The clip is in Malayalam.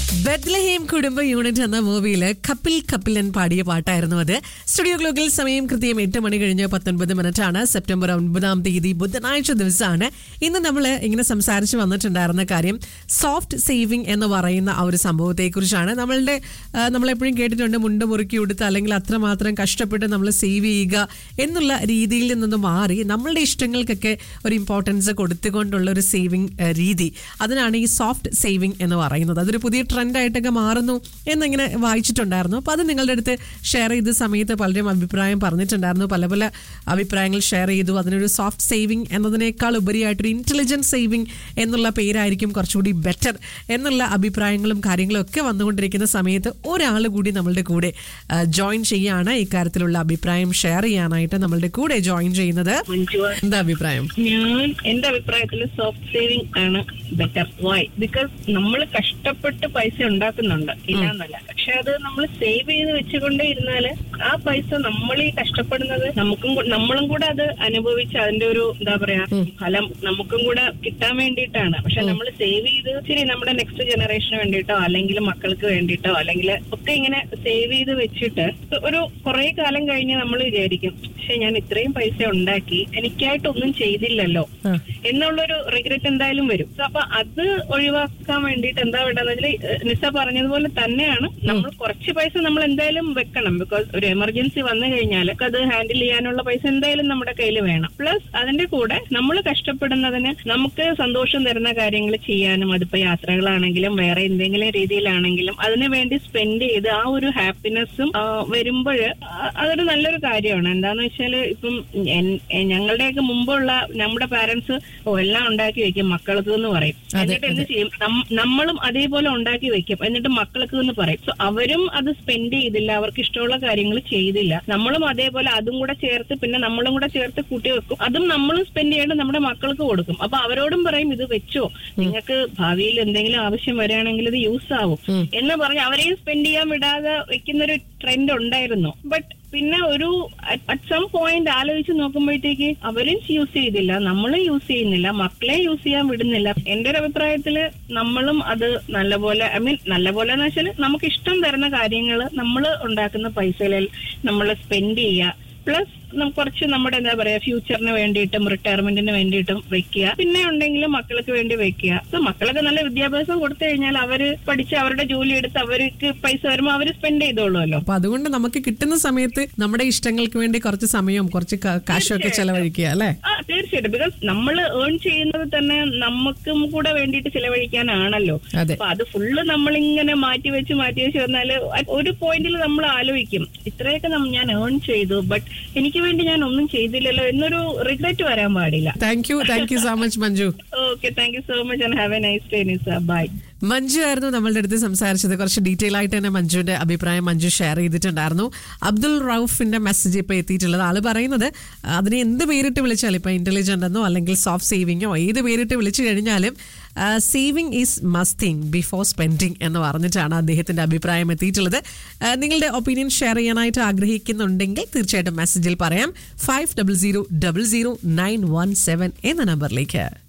ബദ്ലഹേം കുടുംബ യൂണിറ്റ് എന്ന മൂവിയിൽ കപിൽ കപിലൻ പാടിയ പാട്ടായിരുന്നു അത് സ്റ്റുഡിയോ ഗ്ലോക്കിൽ സമയം കൃത്യം എട്ട് മണി കഴിഞ്ഞ് പത്തൊൻപത് മിനിറ്റ് ആണ് സെപ്റ്റംബർ ഒൻപതാം തീയതി ബുധനാഴ്ച ദിവസമാണ് ഇന്ന് നമ്മൾ ഇങ്ങനെ സംസാരിച്ച് വന്നിട്ടുണ്ടായിരുന്ന കാര്യം സോഫ്റ്റ് സേവിങ് എന്ന് പറയുന്ന ആ ഒരു സംഭവത്തെക്കുറിച്ചാണ് നമ്മളുടെ ആ, നമ്മളെപ്പോഴും കേട്ടിട്ടുണ്ട് മുണ്ട് മുറുക്കി ഉടുത്ത് അല്ലെങ്കിൽ അത്രമാത്രം കഷ്ടപ്പെട്ട് നമ്മൾ സേവ് ചെയ്യുക എന്നുള്ള രീതിയിൽ നിന്ന് മാറി നമ്മളുടെ ഇഷ്ടങ്ങൾക്കൊക്കെ ഒരു ഇമ്പോർട്ടൻസ് കൊടുത്തുകൊണ്ടുള്ള ഒരു സേവിങ് രീതി അതിനാണ് ഈ സോഫ്റ്റ് സേവിങ് എന്ന് പറയുന്നത് അതൊരു പുതിയ ട്രെൻഡായിട്ടൊക്കെ മാറുന്നു എന്നിങ്ങനെ വായിച്ചിട്ടുണ്ടായിരുന്നു അപ്പോൾ അത് നിങ്ങളുടെ അടുത്ത് ഷെയർ ചെയ്ത സമയത്ത് പലരും അഭിപ്രായം പറഞ്ഞിട്ടുണ്ടായിരുന്നു പല പല അഭിപ്രായങ്ങൾ ഷെയർ ചെയ്തു അതിനൊരു സോഫ്റ്റ് സേവിങ് എന്നതിനേക്കാൾ ഉപരിയായിട്ടൊരു ഇൻ്റലിജൻറ്റ് സേവിങ് എന്നുള്ള പേരായിരിക്കും കുറച്ചുകൂടി ബെറ്റർ എന്നുള്ള അഭിപ്രായങ്ങളും കാര്യങ്ങളും ഒക്കെ വന്നുകൊണ്ടിരിക്കുന്ന സമയത്ത് ഒരാൾ കൂടി നമ്മളുടെ കൂടെ ജോയിൻ ചെയ്യാണ് ഇക്കാര്യത്തിലുള്ള അഭിപ്രായം ഷെയർ ചെയ്യാനായിട്ട് നമ്മളുടെ കൂടെ ജോയിൻ ചെയ്യുന്നത് മഞ്ജു എന്താ അഭിപ്രായം ഞാൻ എന്റെ അഭിപ്രായത്തിൽ സോഫ്റ്റ് സേവിങ് ആണ് ബെറ്റർ വൈ ബിക്കോസ് നമ്മൾ കഷ്ടപ്പെട്ട് പൈസ ഉണ്ടാക്കുന്നുണ്ട് ഇല്ലാന്നല്ല പക്ഷെ അത് നമ്മൾ സേവ് ചെയ്ത് വെച്ചുകൊണ്ടേ ഇരുന്നാല് ആ പൈസ നമ്മൾ ഈ കഷ്ടപ്പെടുന്നത് നമുക്കും കൂ- നമ്മളും കൂടെ അത് അനുഭവിച്ച് അതിന്റെ ഒരു എന്താ പറയാ ഫലം നമുക്കും കൂടെ കിട്ടാൻ വേണ്ടിയിട്ടാണ് പക്ഷെ നമ്മൾ സേവ് ചെയ്ത് ശരി നമ്മുടെ നെക്സ്റ്റ് ജനറേഷന് വേണ്ടിയിട്ടോ അല്ലെങ്കിൽ മക്കൾക്ക് വേണ്ടിയിട്ടോ അല്ലെങ്കിൽ ഒക്കെ ഇങ്ങനെ സേവ് ചെയ്ത് വെച്ചിട്ട് ഒരു കുറെ കാലം കഴിഞ്ഞ് നമ്മൾ വിചാരിക്കും പക്ഷെ ഞാൻ ഇത്രയും പൈസ ഉണ്ടാക്കി എനിക്കായിട്ടൊന്നും ചെയ്തില്ലല്ലോ ആ. എന്നുള്ളൊരു റിഗ്രറ്റ് എന്തായാലും വരും So, അപ്പൊ അത് ഒഴിവാക്കാൻ വേണ്ടിയിട്ട് എന്താ വേണ്ടതെന്ന് വെച്ചാൽ നിസ പറഞ്ഞതുപോലെ തന്നെയാണ് നമ്മൾ കുറച്ച് പൈസ നമ്മൾ എന്തായാലും വെക്കണം ബിക്കോസ് ഒരു എമർജൻസി വന്നു കഴിഞ്ഞാൽ അത് ഹാൻഡിൽ ചെയ്യാനുള്ള പൈസ എന്തായാലും നമ്മുടെ കയ്യിൽ വേണം പ്ലസ് അതിന്റെ കൂടെ നമ്മൾ കഷ്ടപ്പെടുന്നതിന് നമുക്ക് സന്തോഷം തരുന്ന കാര്യങ്ങൾ ചെയ്യാനും അതിപ്പോ യാത്രകളാണെങ്കിലും വേറെ എന്തെങ്കിലും രീതിയിലാണെങ്കിലും അതിനു വേണ്ടി സ്പെൻഡ് ചെയ്ത് ആ ഒരു ഹാപ്പിനെസ്സും വരുമ്പോൾ അതൊരു നല്ലൊരു കാര്യമാണ് എന്താന്ന് വെച്ചാല് ഇപ്പം എൻ- എ- ഞങ്ങളുടെയൊക്കെ മുമ്പുള്ള നമ്മുടെ പാരന്റ്സ് ഓ എല്ലാം ഉണ്ടാക്കി വെക്കും മക്കൾക്ക് എന്ന് പറയും എന്നിട്ട് എന്ത് ചെയ്യും നം- നമ്മളും അതേപോലെ ഉണ്ടാക്കി വെക്കും എന്നിട്ട് മക്കൾക്ക് എന്ന് പറയും സോ അവരും അത് സ്പെൻഡ് ചെയ്തില്ല അവർക്ക് ഇഷ്ടമുള്ള കാര്യങ്ങൾ ചെയ്തില്ല നമ്മളും അതേപോലെ അതും കൂടെ ചേർത്ത് പിന്നെ നമ്മളും കൂടെ ചേർത്ത് കൂട്ടി വെക്കും അതും നമ്മളും സ്പെൻഡ് ചെയ്യേണ്ട നമ്മുടെ മക്കൾക്ക് കൊടുക്കും അപ്പൊ അവരോടും പറയും ഇത് വെച്ചോ നിങ്ങൾക്ക് ഭാവിയിൽ എന്തെങ്കിലും ആവശ്യം വരികയാണെങ്കിൽ ഇത് യൂസ് ആവും എന്ന് പറഞ്ഞ് അവരെയും സ്പെൻഡ് ചെയ്യാൻ വിടാതെ വെക്കുന്ന ഒരു ട്രെൻഡ് ഉണ്ടായിരുന്നു ബട്ട് പിന്നെ ഒരു അറ്റ് സം പോയിന്റ് ആലോചിച്ച് നോക്കുമ്പോഴത്തേക്ക് അവരും യൂസ് ചെയ്തില്ല നമ്മളും യൂസ് ചെയ്യുന്നില്ല മക്കളെ യൂസ് ചെയ്യാൻ വിടുന്നില്ല എന്റെ ഒരു അഭിപ്രായത്തില് നമ്മളും അത് നല്ലപോലെ ഐ മീൻ നല്ലപോലെ എന്ന് വെച്ചാൽ നമുക്ക് ഇഷ്ടം തരുന്ന കാര്യങ്ങൾ നമ്മൾ ഉണ്ടാക്കുന്ന പൈസയിൽ നമ്മൾ സ്പെൻഡ് ചെയ്യുക പ്ലസ് കുറച്ച് നമ്മുടെ എന്താ പറയാ ഫ്യൂച്ചറിന് വേണ്ടിയിട്ടും റിട്ടയർമെന്റിന് വേണ്ടിയിട്ടും വെക്കുക പിന്നെ ഉണ്ടെങ്കിൽ മക്കൾക്ക് വേണ്ടി വെക്കുക സോ മക്കളൊക്കെ നല്ല വിദ്യാഭ്യാസം കൊടുത്തു കഴിഞ്ഞാൽ അവര് പഠിച്ച് അവരുടെ ജോലി എടുത്ത് അവർക്ക് പൈസ വരുമ്പോൾ അവര് സ്പെൻഡ് ചെയ്തോളുമല്ലോ അപ്പൊ അതുകൊണ്ട് നമുക്ക് കിട്ടുന്ന സമയത്ത് നമ്മുടെ ഇഷ്ടങ്ങൾക്ക് വേണ്ടി കുറച്ച് സമയവും കുറച്ച് ക- കാശുമൊക്കെ ചെലവഴിക്കുക അല്ലേ ആ തീർച്ചയായിട്ടും ബിക്കോസ് നമ്മൾ ഏൺ ചെയ്യുന്നത് തന്നെ നമുക്കും കൂടെ വേണ്ടിയിട്ട് ചിലവഴിക്കാനാണല്ലോ അതെ അപ്പൊ അത് ഫുള്ള് നമ്മളിങ്ങനെ മാറ്റി വെച്ച് മാറ്റി വെച്ച് വന്നാല് ഒരു പോയിന്റിൽ നമ്മൾ ആലോചിക്കും ഇത്രയൊക്കെ നം- ഞാൻ ഏൺ ചെയ്തു ബട്ട് എനിക്ക് വേണ്ടി ഞാൻ ഒന്നും ചെയ്തില്ലല്ലോ എന്നൊരു റിഗ്രറ്റ് വരാൻ പാടില്ല thank you thank you so much Manju okay thank you so much and have a nice day നിസ ബൈ മഞ്ജു ആയിരുന്നു നമ്മളുടെ അടുത്ത് സംസാരിച്ചത് കുറച്ച് ഡീറ്റെയിൽ ആയിട്ട് തന്നെ മഞ്ജുവിന്റെ അഭിപ്രായം മഞ്ജു ഷെയർ ചെയ്തിട്ടുണ്ടായിരുന്നു അബ്ദുൾ റൌഫിന്റെ മെസ്സേജ് ഇപ്പൊ എത്തിയിട്ടുള്ളത് ആള് പറയുന്നത് അതിനെ എന്ത് പേരിട്ട് വിളിച്ചാലും ഇപ്പൊ ഇന്റലിജന്റ് എന്നോ അല്ലെങ്കിൽ സോഫ്റ്റ് സേവിങ്ങോ ഏത് പേരിട്ട് വിളിച്ചു കഴിഞ്ഞാലും saving is must thing before spending എന്ന് പറഞ്ഞിട്ടാണ് അദ്ദേഹത്തിന്റെ അഭിപ്രായം എത്തിയിട്ടുള്ളത് ആ, നിങ്ങളുടെ ഒപ്പീനിയൻ ഷെയർ ചെയ്യാനായിട്ട് ആഗ്രഹിക്കുന്നുണ്ടെങ്കിൽ തീർച്ചയായിട്ടും മെസ്സേജിൽ പറയാം five double zero double zero nine one seven എന്ന നമ്പറിലേക്ക്